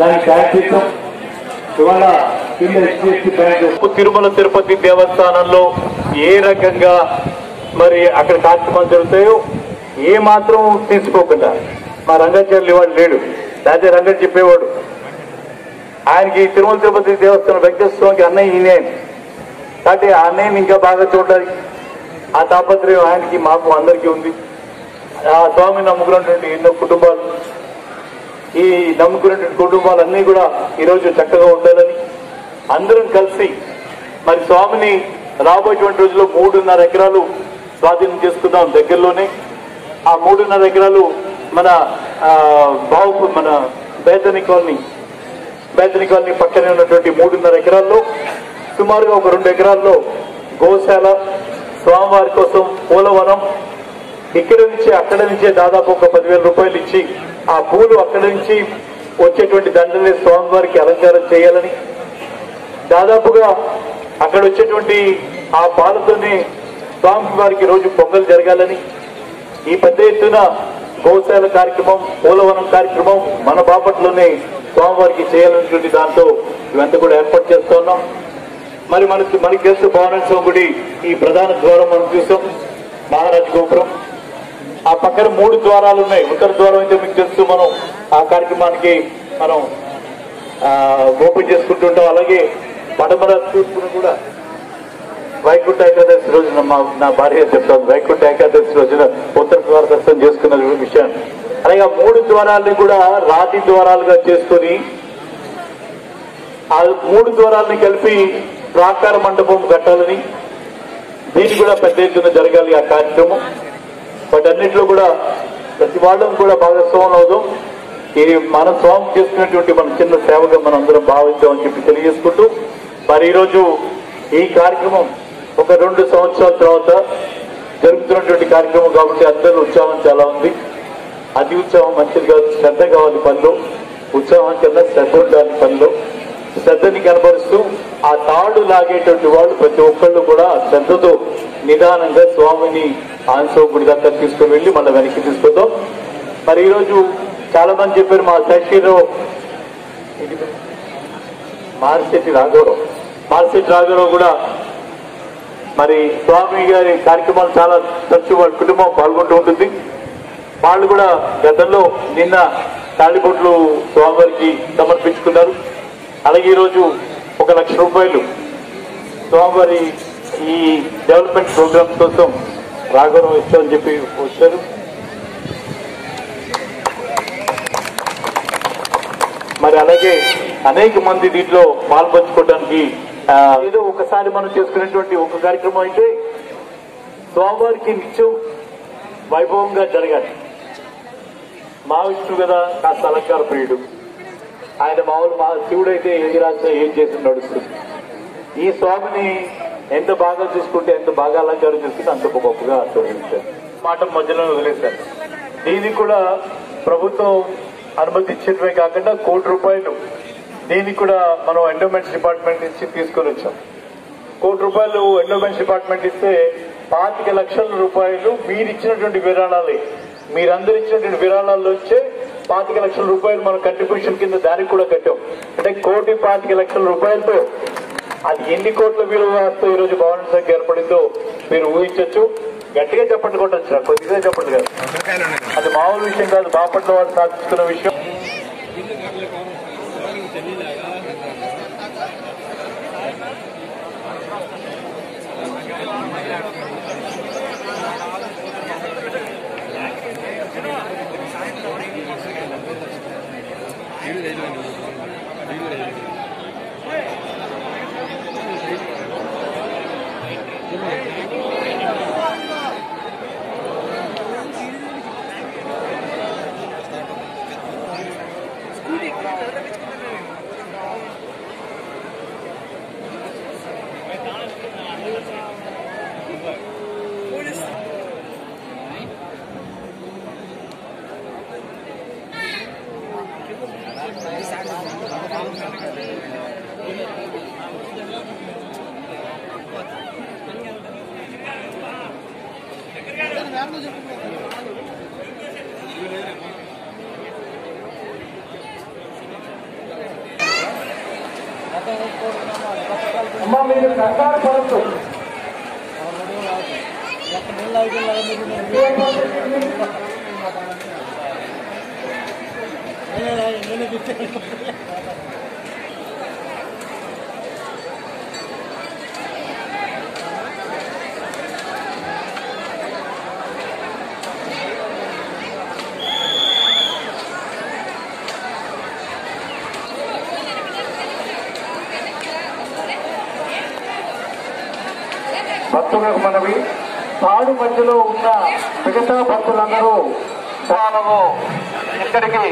దానికి ట్యాక్స్ ఇస్తాం ఇవాళ కింద హెచ్డిఎఫ్సి బ్యాంక్ తిరుమల తిరుపతి దేవస్థానంలో ఏ రకంగా మరి అక్కడ కార్యక్రమాలు జరుగుతాయో ఏ మాత్రం తీసుకోకుండా మా రంగాచార్యులు ఇవాడు లేడు లేకపోతే రంగం చెప్పేవాడు ఆయనకి తిరుమల తిరుపతి దేవస్థానం వెంకటేశ్వర స్వామికి అన్నయ్య ఈయనే కాబట్టి ఆ అన్నయ్యని ఇంకా బాగా చూడాలి ఆ తాపత్రయం ఆయనకి మాకు అందరికీ ఉంది ఆ స్వామిని నమ్ముకున్నటువంటి ఎన్నో కుటుంబాలు ఈ నమ్ముకున్నటువంటి కుటుంబాలన్నీ కూడా ఈరోజు చక్కగా ఉండాలని అందరం కలిసి మరి స్వామిని రాబోయేటువంటి రోజుల్లో మూడున్నర ఎకరాలు స్వాధీనం చేసుకుందాం దగ్గరలోనే ఆ మూడున్నర ఎకరాలు మన ఆ, బావు మన బేతని కాలనీ బేతని కాలనీ పక్కనే ఉన్నటువంటి మూడున్నర ఎకరాల్లో సుమారుగా ఒక రెండు ఎకరాల్లో గోశాల స్వామివారి కోసం పూలవనం ఇక్కడ నుంచి అక్కడ నుంచే దాదాపు ఒక పదివేల రూపాయలు ఇచ్చి ఆ పూలు అక్కడ నుంచి వచ్చేటువంటి దండలే స్వామివారికి అలంకారం చేయాలని దాదాపుగా అక్కడ వచ్చేటువంటి ఆ పాలతోనే స్వామి వారికి రోజు పొంగల్ జరగాలని ఈ పెద్ద ఎత్తున గోశాల కార్యక్రమం పూలవనం కార్యక్రమం మన బాపట్లోనే స్వామివారికి చేయాలనేటువంటి దాంతో ఇవంతా కూడా ఏర్పాటు చేస్తూ ఉన్నాం మరి మనకి మనకి తెలుసు భవనోత్సవం గుడి ఈ ప్రధాన ద్వారం మనం చూసాం మహారాజ్ గోపురం ఆ పక్కన మూడు ద్వారాలు ఉన్నాయి ఉత్తర ద్వారం అయితే మీకు తెలుసు మనం ఆ కార్యక్రమానికి మనం ఆ, ఓపెన్ చేసుకుంటుంటాం అలాగే పడమర తూర్పును కూడా వైకుంఠ ఏకాదశి రోజున మా నా భార్య చెప్తాను వైకుంఠ ఏకాదశి రోజున ఉత్తర ద్వార దర్శనం చేసుకున్న విషయం అలాగే ఆ మూడు ద్వారాలని కూడా రాతి ద్వారాలుగా చేసుకొని ఆ మూడు ద్వారాలని కలిపి ప్రాకార మండపం కట్టాలని దీన్ని కూడా పెద్ద ఎత్తున జరగాలి ఆ కార్యక్రమం వాటన్నిటిలో కూడా ప్రతి వాళ్ళం కూడా భాగస్వాములు అవుదాం ఇది మన స్వామి చేసుకున్నటువంటి మన చిన్న సేవగా మనం అందరం భావిద్దామని చెప్పి తెలియజేసుకుంటూ మరి ఈరోజు ఈ కార్యక్రమం ఒక రెండు సంవత్సరాల తర్వాత జరుగుతున్నటువంటి కార్యక్రమం కాబట్టి అందరూ ఉత్సాహం చాలా ఉంది అతి ఉత్సాహం మంచిది కాదు శ్రద్ధ కావాలి పనిలో ఉత్సాహం కింద శ్రద్ధ ఉండాలి పనిలో శ్రద్ధని కనబరుస్తూ ఆ తాడు లాగేటువంటి వాళ్ళు ప్రతి ఒక్కళ్ళు కూడా ఆ శ్రద్ధతో నిదానంగా స్వామిని ఆన్సో గుడి దాకా తీసుకుని వెళ్ళి మళ్ళీ వెనక్కి తీసుకొద్దాం మరి ఈరోజు చాలా మంది చెప్పారు మా శశిలో మార్చెట్టి రాఘవరావు మార్చెట్టి రాఘవరావు కూడా మరి స్వామి గారి కార్యక్రమాలు చాలా తరచు వాళ్ళ కుటుంబం పాల్గొంటూ ఉంటుంది వాళ్ళు కూడా గతంలో నిన్న తాళిబొట్లు స్వామివారికి సమర్పించుకున్నారు అలాగే ఈరోజు ఒక లక్ష రూపాయలు స్వామివారి ఈ డెవలప్మెంట్ ప్రోగ్రామ్స్ కోసం రాఘవరం ఇస్తామని చెప్పి వచ్చారు మరి అలాగే అనేక మంది దీంట్లో పాల్పంచుకోవడానికి ఆ, ఏదో ఒకసారి మనం చేసుకునేటువంటి ఒక కార్యక్రమం అయితే స్వామివారికి నిత్యం వైభవంగా జరగాలి మా విష్ణు కదా కాస్త అలంకార ప్రియుడు ఆయన మామూలు మా శివుడు అయితే ఏది రాసినా ఏం చేసి నడుస్తుంది ఈ స్వామిని ఎంత బాగా చూసుకుంటే ఎంత బాగా అలంకారం చేసుకుంటే అంత గొప్పగా ఆస్వాదించారు మాట మధ్యలో వదిలేశారు దీనికి కూడా ప్రభుత్వం అనుమతి ఇచ్చేటమే కాకుండా కోటి రూపాయలు దీనికి కూడా మనం ఎండోమెంట్స్ డిపార్ట్మెంట్ నుంచి తీసుకొని వచ్చాం కోటి రూపాయలు ఎండోమెంట్స్ డిపార్ట్మెంట్ ఇస్తే పాతిక లక్షల రూపాయలు మీరు ఇచ్చినటువంటి విరాళాలే మీరందరూ ఇచ్చినటువంటి విరాళాల్లో వచ్చే పాతిక లక్షల రూపాయలు మన కంట్రిబ్యూషన్ కింద దానికి కూడా కట్టాం అంటే కోటి పాతిక లక్షల రూపాయలతో అది ఎన్ని కోట్ల విలువతో ఈ రోజు భవన సంఖ్య ఏర్పడిందో మీరు ఊహించొచ్చు గట్టిగా చెప్పండి కొట్టచ్చు కొద్దిగా చెప్పండి కాదు అది మామూలు విషయం కాదు బాపట్ల వాళ్ళు సాధిస్తున్న విషయం అమ్మ మీరు కంగారు పడద్దు భక్తులకు మనవి తాడు మధ్యలో ఉన్న మిగతా భక్తులందరూ స్వామము ఇక్కడికి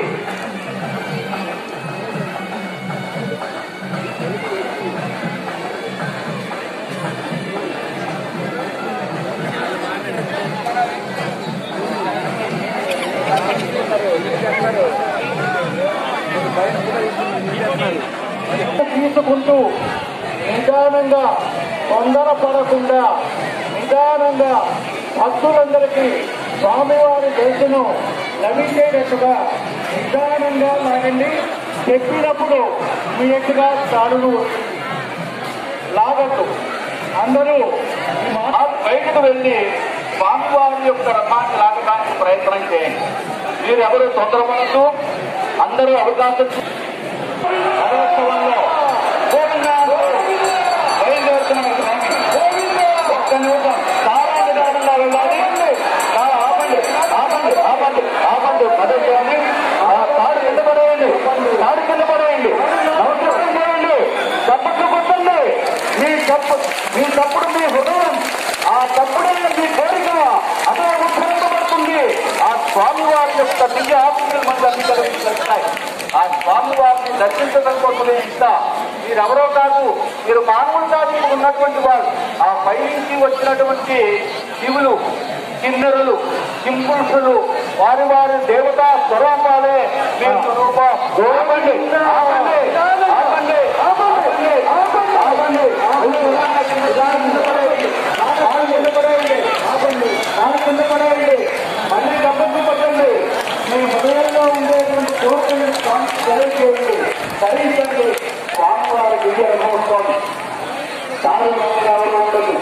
తీసుకుంటూ నిదానంగా తొందర పడకుండా నిదానంగా భక్తులందరికీ స్వామివారి దర్శనం లభించేటట్టుగా నిదానంగా లాగండి చెప్పినప్పుడు మీ ఎట్టుగా తాడును లాగద్దు అందరూ ఈ మా- బయటకు వెళ్ళి స్వామివారి యొక్క రథాన్ని లాగడానికి ప్రయత్నం చేయండి మీరు ఎవరు తొందరపడద్దు అందరూ అవకాశం రథోత్సవంలో గోవిందా బయలుదేరుతున్నాం ఒక్క నిమిషం సారాన్ని దాడుల్లో వెళ్ళాలి ఆ, ఆపండి ఆపండి ఆపండి ఆపండి పదవి ఆ తాడు కింద పడేయండి తాడు కింద పడేయండి నమస్కారం చేయండి తప్పట్లు కొట్టండి మీ తప్పు మీ తప్పుడు మీ హృదయం ఆ తప్పుడే మీ కోరిక అదే ఉత్తరింపబడుతుంది ఆ స్వామివారి యొక్క దివ్య ఆశీస్సులు మనకు అందించగలుగుతున్నాయి ఆ స్వామివారిని దర్శించడం కోసమే ఇంత మీరెవరో కాదు మీరు మానవులు కాదు ఉన్నటువంటి వారు ఆ పై నుంచి వచ్చినటువంటి శివులు కిన్నెరులు కింపురుషులు వారి వారి దేవతా స్వరూపాలే మీ స్వరూపం ఆపండి ఆపండి ఆపండి ఆపండి ఆపండి దాని కింద పడేయండి దాని కింద పడేయండి ఆపండి దాని కింద పడేయండి మళ్ళీ గమ్మత్తు పట్టండి మీ హృదయంలో ఉండేటువంటి కోరికలు స్వామి తెలియజేయండి ధరించండి స్వామివారి దివ్య మహోత్సవం తాను ఎవరు ఉండదు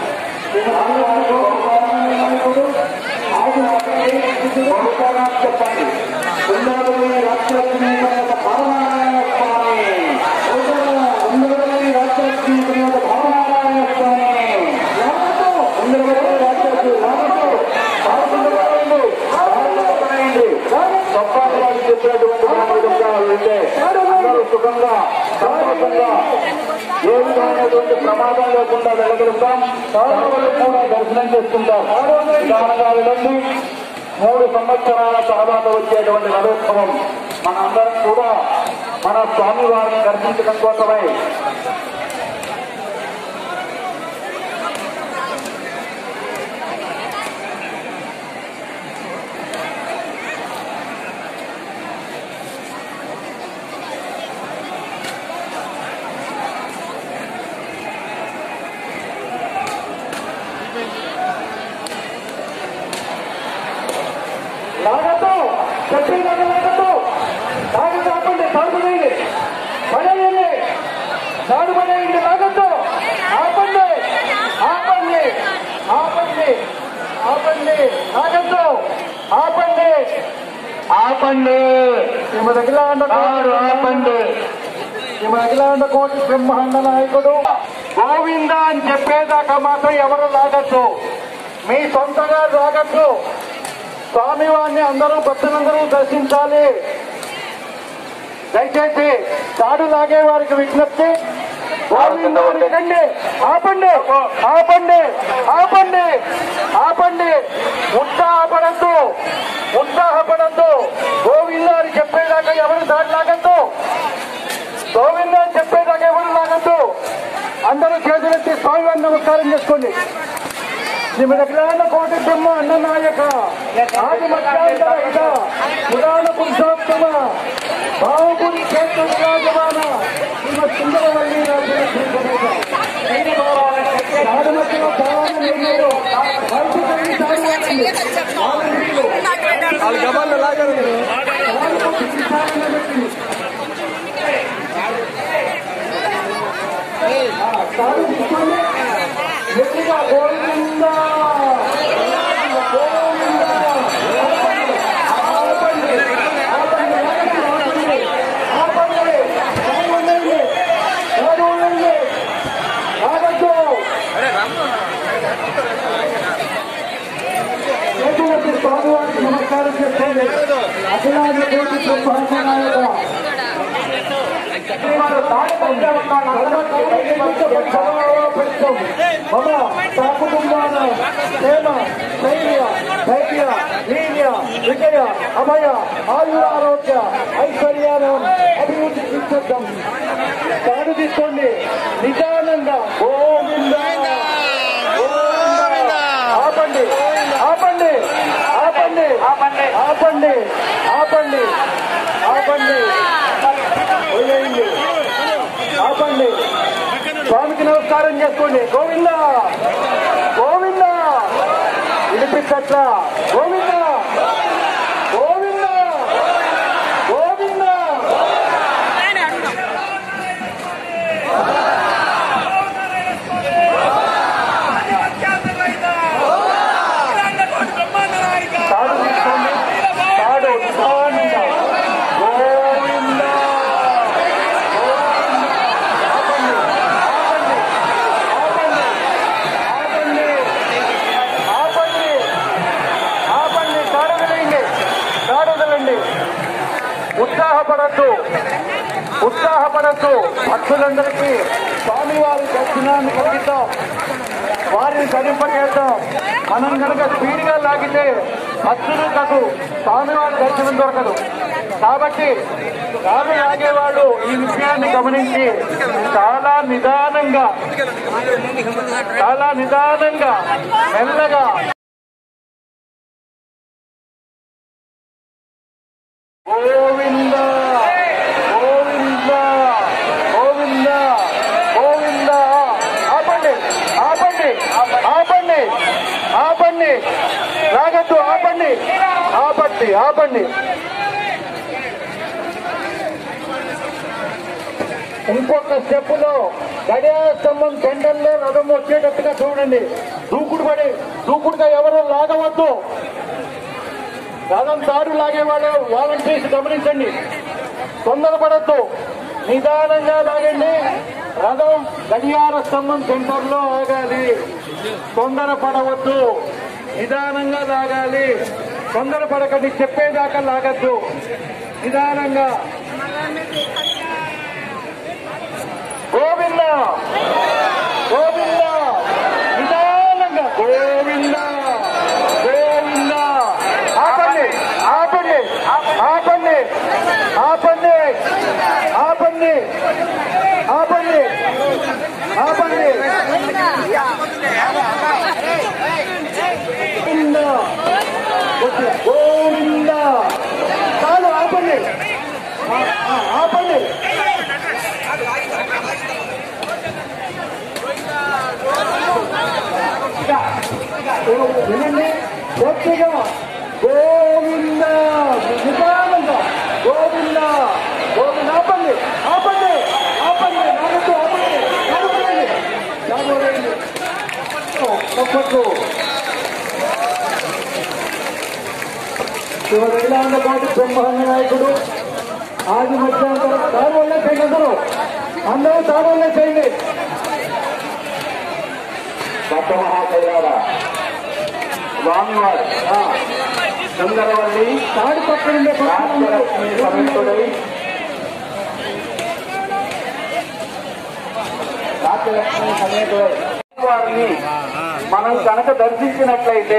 చెప్పండి ఉండాలి రాష్ట్రలక్ష్మి భావనారాయణ స్వామి ఉండాలి రాష్ట్రలక్ష్మి భావనారాయణ స్వామి ఉండాలి రాష్ట్రలక్ష్మి తప్పాలి వాళ్ళు చెప్పినటువంటి మాటలు వింటే అందరూ సుఖంగా సంతోషంగా ఏ విధమైనటువంటి ప్రమాదం లేకుండా వెళ్ళగలుగుతాం సాధువులు కూడా దర్శనం చేసుకుంటాం నిదానంగా వెళ్ళండి మూడు సంవత్సరాల తర్వాత వచ్చేటువంటి రథోత్సవం మనందరం కూడా మన స్వామి వారిని దర్శించడం కోసమై లాగద్దు చెప్పిందని లాగద్దు తాగి ఆపండి తాడు పడేయండి పడేయండి తాడు పడేయండి లాగద్దు ఆపండి ఆపండి ఆపండి ఆపండి లాగద్దు ఆపండి ఆపండి ఈమె దగ్గర ఆపండి ఈమె దగ్గర కోటి బ్రహ్మాండ నాయకుడు గోవింద అని చెప్పేదాకా మాత్రం ఎవరు లాగద్దు మీ సొంతగా లాగద్దు స్వామివారిని అందరూ భక్తులందరూ దర్శించాలి దయచేసి తాడు లాగే వారికి విజ్ఞప్తి గోవిందుని కండి ఆపండి ఆపండి ఆపండి ఆపండి ఉత్సాహపడద్దు ఉత్సాహపడద్దు గోవింద అని చెప్పేదాకా ఎవరు తాడు లాగద్దు గోవింద అని చెప్పేదాకా ఎవరు లాగద్దు అందరూ చేతులెత్తి స్వామివారిని నమస్కారం చేసుకోండి శ్రీమదగ్లాన కోటి బ్రహ్మ అన్న నాయక ఆది మధ్యాంతర హిత పురాణ పురుషోత్తమ బాహుబలి క్షేత్ర విరాజమాన శ్రీమ సుందరవల్లి రాజుల శ్రీగణేశ నాడు మధ్యలో భగవాన్ నిర్ణయం వరుస కలిగి సాగు వాడండి. వాలంటీర్లు వాళ్ళు గబాల్లో లాగారు మీరు నాలుగు విచారణ పెట్టింది తాడు తీసుకొని గట్టిగా గోవింద గోవింద ఆపండి ఆపండి ఆపండి ఆపండి తాడు ఉండండి తాడు ఉండండి ఆగద్దు చేతులకి స్వామివారికి నమస్కారం చేసుకోండి అఖిలాంధ్ర కోటి బ్రహ్మాండ నాయక మమ సాకుటుంబాన ప్రేమ ధైర్య ధైర్య వీర్య విజయ అభయ ఆయురారోగ్య ఐశ్వర్యానం అభివృద్ధి సిద్ధం తాడు తీసుకోండి నిదానంగా గోవింద గోవింద ఆపండి ఆపండి ఆపండి ఆపండి ఆపండి ఆపండి ఆపండి వదిలేయండి ఆపండి స్వామికి నమస్కారం చేసుకోండి గోవింద గోవింద వినిపించట్ల గోవింద గోవింద గోవింద తాడు తీసుకోండి తాడు నిదానంగా గోవింద ఆపండి ఆపండి ఆపండి ఆపండి ఆపండి తాడు వదిలేయండి తాడు వదలండి ఉత్సాహపడద్దు ఉత్సాహపడద్దు భక్తులందరికీ స్వామివారి దర్శనాన్ని కలిగిద్దాం వారిని తరింపజేద్దాం మనం కనుక స్పీడ్గా లాగితే భక్తులకు స్వామివారి దర్శనం దొరకదు కాబట్టి కాలు లాగేవాడు ఈ విషయాన్ని గమనించి చాలా నిదానంగా చాలా నిదానంగా మెల్లగా గోవింద గోవింద గోవింద గోవింద ఆపండి ఆపండి ఆపండి ఆపండి రాగద్దు ఆపండి ఆపండి ఆపండి ఇంకొక స్టెప్ లో గడియార స్తంభం టెండర్లో రథం వచ్చేటట్టుగా చూడండి దూకుడు పడి దూకుడుగా ఎవరు లాగవద్దు రథం తాడు లాగేవాళ్ళు వాలంటీర్స్ గమనించండి తొందరపడద్దు నిదానంగా లాగండి రథం గడియార స్తంభం సెంటర్ లో ఆగాలి తొందరపడవద్దు నిదానంగా లాగాలి తొందరపడకండి చెప్పేదాకా లాగద్దు నిదానంగా గోవింద గోవింద నిదానంగా గోవింద గోవింద ఆపండి ఆపండి ఆపండి ఆపండి ఆపండి ఆపండి ఆపండి గోవింద గోవింద చాలు ఆపండి ఆ, ఆ, ఆపండి వినండి గట్టిగా గోవింద నిదానంగా గోవింద గోవింద ఆపండి ఆపండి ఆపండి నాగట్టు ఆపండి నాగపడండి నాగపడండి తప్పట్లు శివలీలాండ పాటి బ్రహ్మాండ నాయకుడు ఆది మధ్యాంతరం తాడు వల్లే చేయండి అందరూ అందరూ తాడు వల్లే చేయండి భక్తమహాశైలారా స్వామివారు సుందరవల్లి తాడు పక్కనుండే రాష్ట్రలక్ష్మి సమేతుడై రాష్ట్రలక్ష్మి సమేతుడై వారిని మనం కనుక దర్శించినట్లయితే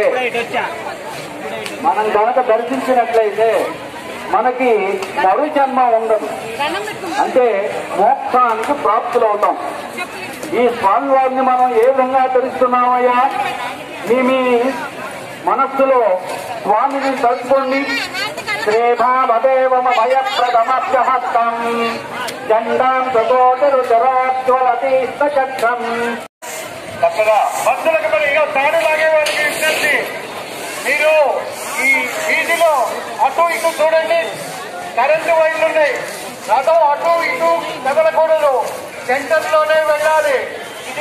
మనం కనుక దర్శించినట్లయితే మనకి మరు జన్మ ఉండదు అంటే మోక్షానికి ప్రాప్తులవుతాం ఈ స్వామివారిని మనం ఏ విధంగా ధరిస్తున్నామయ్యా మీ మీ మనస్సులో స్వామిని తలుచుకోండి శ్రీభామదేవమ భయప్రదమభ్యహస్తం జెండాం చకోటిరుచరాజ్వలతీష్టచక్రం చక్కగా భక్తులకు మరి ఇక తాడు లాగే వారికి విజ్ఞప్తి మీరు ఈ వీధిలో అటు ఇటు చూడండి కరెంటు వైర్లు ఉన్నాయి రథం అటు ఇటు కదలకూడదు సెంటర్ లోనే వెళ్ళాలి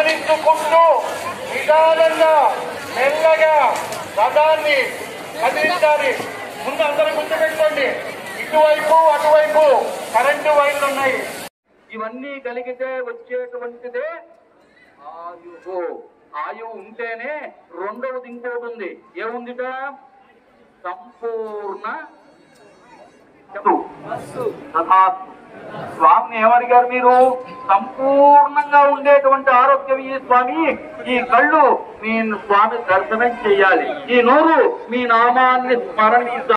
కదిలించుకుంటూ నిదానంగా మెల్లగా రథాన్ని కదిలించాలి ముందు అందరూ గుర్తుపెట్టుకోండి ఇటువైపు అటువైపు కరెంటు వైర్లు ఉన్నాయి ఇవన్నీ కలిగితే వచ్చేటువంటిదే ఆయువు ఆయువు ఉంటేనే రెండవది ఇంకోటి ఉంది ఏముందిట సంపూర్ణ తథాస్తు. స్వామిని ఏమడిగారు మీరు సంపూర్ణంగా ఉండేటువంటి ఆరోగ్యం ఈ స్వామి ఈ కళ్ళు మీ స్వామి దర్శనం చేయాలి ఈ నోరు మీ నామాన్ని స్మరణించాలి